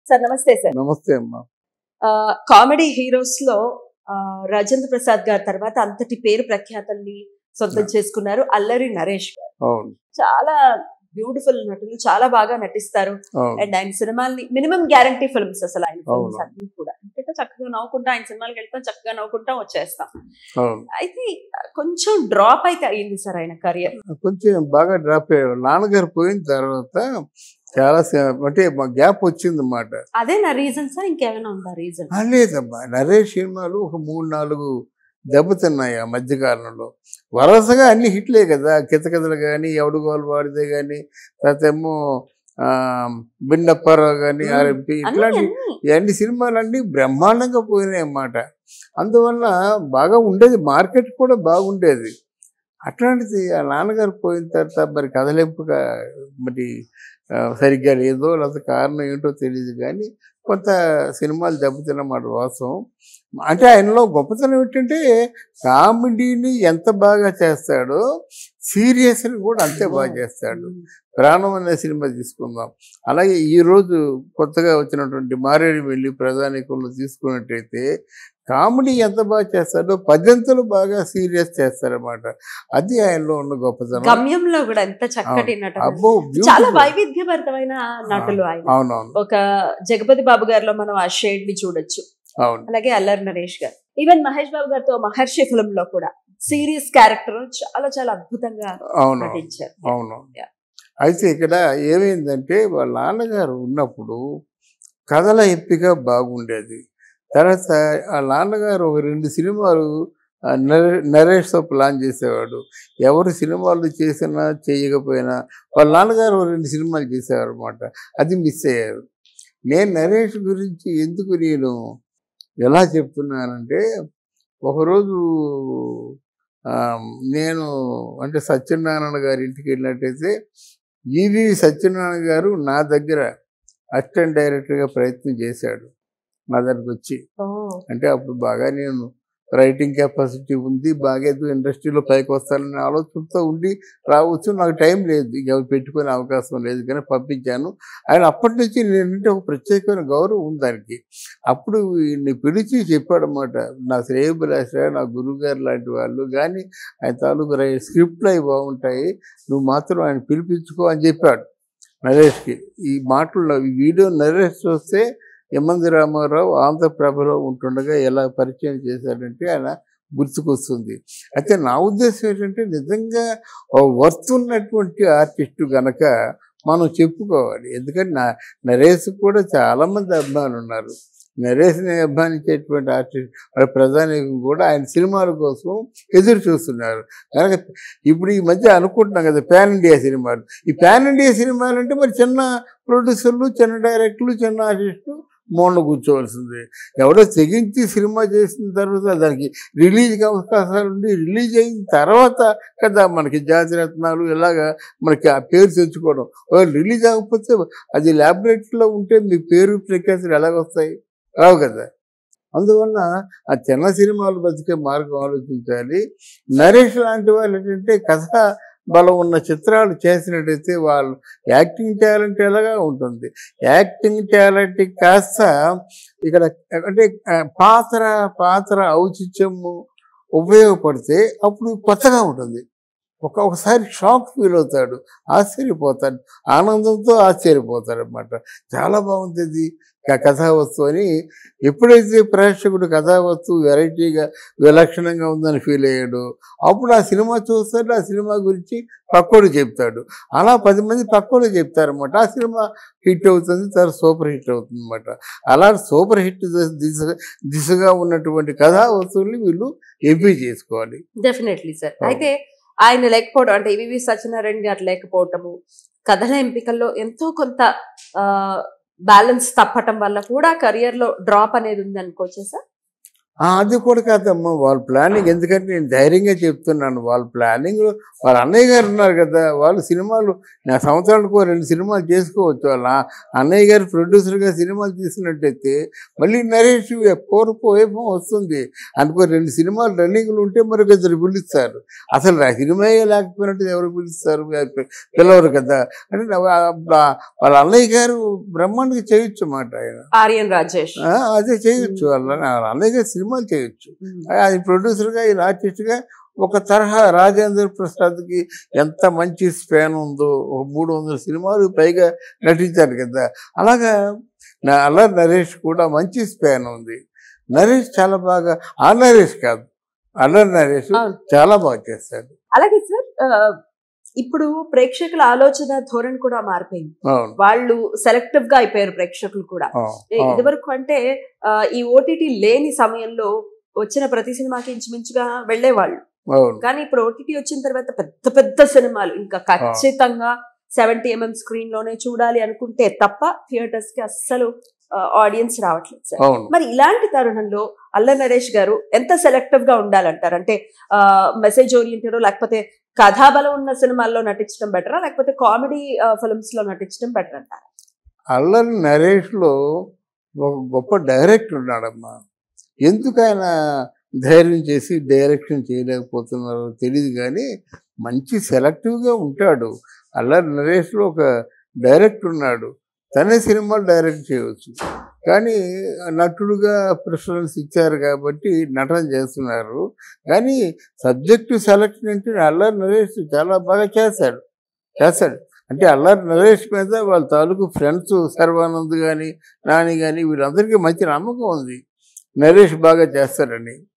Sir నమస్తే sir నమస్తే అమ్మా కామెడీ హీరోస్ లో ఆ, రాజేంద్ర ప్రసాద్ గారి తర్వాత అంతటి పేరు ప్రఖ్యాతల్ని సొంతం చేసుకున్నారు అల్లరి నరేష్ గారు అవును చాలా బ్యూటిఫుల్ నటులు చాలా బాగా నటిస్తారు అవును అండ్ ఆయన సినిమాల్ని మినిమం గ్యారంటీ ఫిల్మ్స్ అసలు ఆయన ఫిల్మ్స్ అవును. అన్ని కూడా ఎందుకంటే చక్కగా నవ్వుకుంటా ఆయన సినిమాలకు వెళ్తాం చక్కగా నవ్వుకుంటా వచ్చేస్తాం అవును అయితే కొంచెం డ్రాప్ అయితే అయ్యింది సార్ ఆయన కెరియర్ కొంచెం బాగా డ్రాప్ అయ్యాడు నాన్నగారు పోయిన తర్వాత చాలా సే- అంటే మా గ్యాప్ వచ్చింది అన్నమాట అదే నా రీజన్ సార్ ఇంకేమైనా ఉందా రీజన్ లేదమ్మా నరేష్ సినిమాలు ఒక మూడు నాలుగు దెబ్బతిన్నాయి ఆ మధ్యకాలంలో వరుసగా అన్ని హిట్లే కదా కితకథలు కానీ ఎవడుగోలు వాడితే కానీ తర్వాత ఏమో ఆ, బిండప్పారావు కానీ మ్మ్. ఆర్ఎంపి అన్ని ఇట్లాంటి అన్ని ఇవన్నీ సినిమాలన్నీ బ్రహ్మాండంగా పోయినాయి అన్నమాట అందువల్ల బాగా ఉండేది మార్కెట్ కూడా బాగుండేది అట్లాంటిది ఆ నాన్నగారు పోయిన తర్వాత మరి కదలింపుగా మరి ఆ, సరిగ్గా లేదో లేకపోతే కారణం ఏంటో తెలియదు కానీ కొంత సినిమాలు దెబ్బతిన్నమాట వాస్తవం అంటే ఆయనలో గొప్పతనం ఏంటంటే కామెడీని ఎంత బాగా చేస్తాడో సీరియస్ని కూడా అంతే బాగా చేస్తాడు ప్రాణం అనే సినిమా తీసుకుందాం అలాగే ఈ రోజు కొత్తగా వచ్చినటువంటి మారేడు వెళ్ళి ప్రధానికంలో తీసుకున్నట్టయితే కామెడీ ఎంత బాగా చేస్తాడో పద్యంతులు బాగా సీరియస్ చేస్తారన్నమాట అది ఆయనలో ఉన్న గొప్పతనం గమ్యంలో కూడా ఎంత చక్కటి నటన అబ్బో చాలా beautiful. వైవిధ్యభరితమైన నటులు ఆయన అవునవును ఒక జగపతి బాబు గారిలో మనం ఆ షేడ్ ని చూడొచ్చు అవును అలాగే అల్లరి నరేష్ గారు ఈవెన్ మహేష్ బాబు గారితో మహర్షి ఫిల్మ్ లో కూడా సీరియస్ క్యారెక్టర్ చాలా చాలా అద్భుతంగా అవును నటించారు అవును Yeah. అయితే ఇక్కడ ఏమైందంటే వాళ్ళ నాన్నగారు ఉన్నప్పుడు కథల ఎంపిక బాగుండేది తర్వాత ఆ నాన్నగారు ఒక రెండు సినిమాలు ఆ, నరే- నరేష్తో ప్లాన్ చేసేవాడు ఎవరు సినిమాలు చేసినా చేయకపోయినా వాళ్ళ నాన్నగారు ఒక రెండు సినిమాలు చేసేవారు అనమాట అది మిస్ అయ్యారు నేను నరేష్ గురించి ఎందుకు నేను ఎలా చెప్తున్నానంటే ఒకరోజు ఆ, నేను అంటే సత్యనారాయణ గారి ఇంటికి వెళ్ళినట్టయితే ఈవి సత్యనారాయణ గారు నా దగ్గర అసిస్టెంట్ డైరెక్టర్గా ప్రయత్నం చేశాడు నా దగ్గరకు వచ్చి ఓ, అంటే అప్పుడు బాగా నేను రైటింగ్ కెపాసిటీ ఉంది బాగా ఏదో ఇండస్ట్రీలో పైకి వస్తానని ఆలోచనతో ఉండి రావచ్చు నాకు టైం లేదు ఎవరు పెట్టుకునే అవకాశం లేదు కానీ పంపించాను ఆయన అప్పటి నుంచి నేనంటే ఒక ప్రత్యేకమైన గౌరవం ఉంది దానికి అప్పుడు ఈయన్ని పిలిచి చెప్పాడనమాట నా శ్రేయభిలాష నా గురువుగారు లాంటి వాళ్ళు కానీ ఆయన తాలూకు రై స్క్రిప్ట్లు అవి బాగుంటాయి నువ్వు మాత్రం ఆయన పిలిపించుకో అని చెప్పాడు నరేష్కి ఈ మాటల్లో ఈ వీడియో నరేష్ చూస్తే యమంది రామారావు ఆంధ్రప్రభలో ఉంటుండగా ఎలా పరిచయం చేశాడంటే ఆయన గుర్తుకొస్తుంది అయితే నా ఉద్దేశం ఏంటంటే నిజంగా వర్త్ ఉన్నటువంటి ఆర్టిస్టు గనక మనం చెప్పుకోవాలి ఎందుకంటే నా నరేష్ కూడా చాలామంది అభిమానులు ఉన్నారు నరేష్ని అభిమానించేటువంటి ఆర్టిస్ట్ వాళ్ళ ప్రధానికం కూడా ఆయన సినిమాల కోసం ఎదురు చూస్తున్నారు కనుక ఇప్పుడు ఈ మధ్య అనుకుంటున్నాం కదా పాన్ ఇండియా సినిమాలు ఈ పాన్ ఇండియా సినిమాలు అంటే మరి చిన్న ప్రొడ్యూసర్లు చిన్న డైరెక్టర్లు చిన్న ఆర్టిస్టులు మోన్లో కూర్చోవలసింది ఎవడో తెగించి సినిమా చేసిన తర్వాత దానికి రిలీజ్కి అవకాశాలు ఉండి రిలీజ్ అయిన తర్వాత కదా మనకి జాతిరత్నాలు ఇలాగా మనకి ఆ పేరు తెచ్చుకోవడం రిలీజ్ అవ్వకపోతే అది ల్యాబొరేటరీలో ఉంటే మీ పేరు ప్రఖ్యాతులు ఎలాగొస్తాయి రావు కదా అందువల్ల ఆ చిన్న సినిమాలు బతికే మార్గం ఆలోచించాలి నరేష్ లాంటి వాళ్ళు ఏంటంటే కథ బలం ఉన్న చిత్రాలు చేసినట్టయితే వాళ్ళు యాక్టింగ్ టాలెంట్ ఎలాగా ఉంటుంది యాక్టింగ్ టాలెంట్ కాస్త ఇక్కడ అంటే ఆ, పాత్ర పాత్ర ఔచిత్యము ఉపయోగపడితే అప్పుడు కొత్తగా ఉంటుంది ఒక ఒకసారి షాక్ ఫీల్ అవుతాడు ఆశ్చర్యపోతాడు ఆనందంతో ఆశ్చర్యపోతాడు అనమాట చాలా బాగుంటుంది క- కథావస్తువు అని ఎప్పుడైతే ప్రేక్షకుడు కథావస్తువు వెరైటీగా విలక్షణంగా ఉందని ఫీల్ అయ్యాడు అప్పుడు ఆ సినిమా చూస్తాడు ఆ సినిమా గురించి పక్కోడు చెప్తాడు అలా పది మంది పక్కోడు చెప్తారన్నమాట ఆ సినిమా హిట్ అవుతుంది తర్వాత సూపర్ హిట్ అవుతుంది అనమాట అలా సూపర్ హిట్ దిశ దిశగా ఉన్నటువంటి కథా వస్తువుల్ని వీళ్ళు ఎంపీ చేసుకోవాలి డెఫినెట్లీ సార్ అవును. అయితే ఆయన లేకపోవడం అంటే ఈవి సత్యనారాయణ గారు లేకపోవటము కథల ఎంపికల్లో ఎంతో కొంత బ్యాలెన్స్ తప్పటం వల్ల కూడా కెరియర్ లో డ్రాప్ అనేది ఉంది అనుకోవచ్చా సార్ ఆ, అది కూడా కాదమ్మా వాళ్ళ ప్లానింగ్ ఎందుకంటే నేను ధైర్యంగా చెప్తున్నాను వాళ్ళ ప్లానింగ్ వాళ్ళ అన్నయ్య గారు ఉన్నారు కదా వాళ్ళు సినిమాలు నా సంవత్సరానికి ఓ రెండు సినిమాలు చేసుకోవచ్చు వాళ్ళ అన్నయ్య గారు ప్రొడ్యూసర్గా సినిమాలు తీసినట్టయితే మళ్ళీ నరేష్ పూర్వపు వైభవం వస్తుంది అనుకో రెండు సినిమాలు రన్నింగ్లు ఉంటే మరొక ఇద్దరు పిలుస్తారు అసలు ఆ సినిమాయే లేకపోయినట్టు ఎవరు పిలుస్తారు పిలవరు కదా అంటే నా- వా- వాళ్ళ అన్నయ్య గారు బ్రహ్మాండంగా చేయొచ్చు అన్నమాట ఆయన ఆర్యన్ రాజేష్ ఆ, అదే చేయొచ్చు వాళ్ళ వాళ్ళ అన్నయ్య గారు సినిమాలు చేయొచ్చు ఆయన ప్రొడ్యూసర్గా ఈయన ఆర్టిస్ట్గా ఒక తరహా రాజేంద్ర ప్రసాద్కి ఎంత మంచి స్పాన్ ఉందో ఒక మూడు వందల సినిమాలు పైగా నటించారు కదా అలాగా నా అల్లరి నరేష్ కూడా మంచి స్పాన్ ఉంది నరేష్ చాలా బాగా ఆ నరేష్ కాదు అల్లరి నరేష్ అవును. చాలా బాగా చేస్తాడు అలాగే సార్ ఆ, ఇప్పుడు ప్రేక్షకుల ఆలోచన ధోరణి కూడా మారిపోయింది అవును వాళ్ళు సెలెక్టివ్ గా అయిపోయారు ప్రేక్షకులు కూడా అవును, ఏ- అవును. ఇదివరకు అంటే ఆ, ఈ ఓటీటీ లేని సమయంలో వచ్చిన ప్రతి సినిమాకి ఇంచుమించుగా వెళ్లేవాళ్ళు అవును కానీ ఇప్పుడు ఓటీటీ వచ్చిన తర్వాత పెద్ద పెద్ద సినిమాలు ఇంకా ఖచ్చితంగా సెవెంటీ ఎంఎం స్క్రీన్ లోనే చూడాలి అనుకుంటే తప్ప థియేటర్స్ కి అస్సలు ఆడియన్స్ రావట్లేదు సార్ అవును మరి ఇలాంటి తరుణంలో అల్ల నరేష్ గారు ఎంత సెలెక్టివ్ గా ఉండాలంటారు అంటే మెసేజ్ ఓరియంటెడ్ లేకపోతే కథాబలం ఉన్న సినిమాల్లో నటించడం బెటరా లేకపోతే కామెడీ ఫిల్మ్స్ లో నటించడం బెటర్ అంటారా అల్లరి నరేష్లో ఒక గొప్ప డైరెక్టర్ ఉన్నాడమ్మా ఎందుకు ఆయన ధైర్యం చేసి డైరెక్షన్ చేయలేకపోతున్నారో తెలియదు కానీ మంచి సెలెక్టివ్గా ఉంటాడు అల్లరి నరేష్లో ఒక డైరెక్టర్ ఉన్నాడు తనే సినిమాలు డైరెక్ట్ చేయవచ్చు కానీ నటుడుగా ప్రిఫరెన్స్ ఇచ్చారు కాబట్టి నటన చేస్తున్నారు కానీ సబ్జెక్టు సెలెక్షన్ అంటే అల్లరి నరేష్ చాలా బాగా చేశాడు చేస్తాడు అంటే అల్లరి నరేష్ మీద వాళ్ళ తాలూకు ఫ్రెండ్స్ సర్వానంద్ కానీ నాని కానీ వీళ్ళందరికీ మంచి నమ్మకం ఉంది నరేష్ బాగా చేస్తారని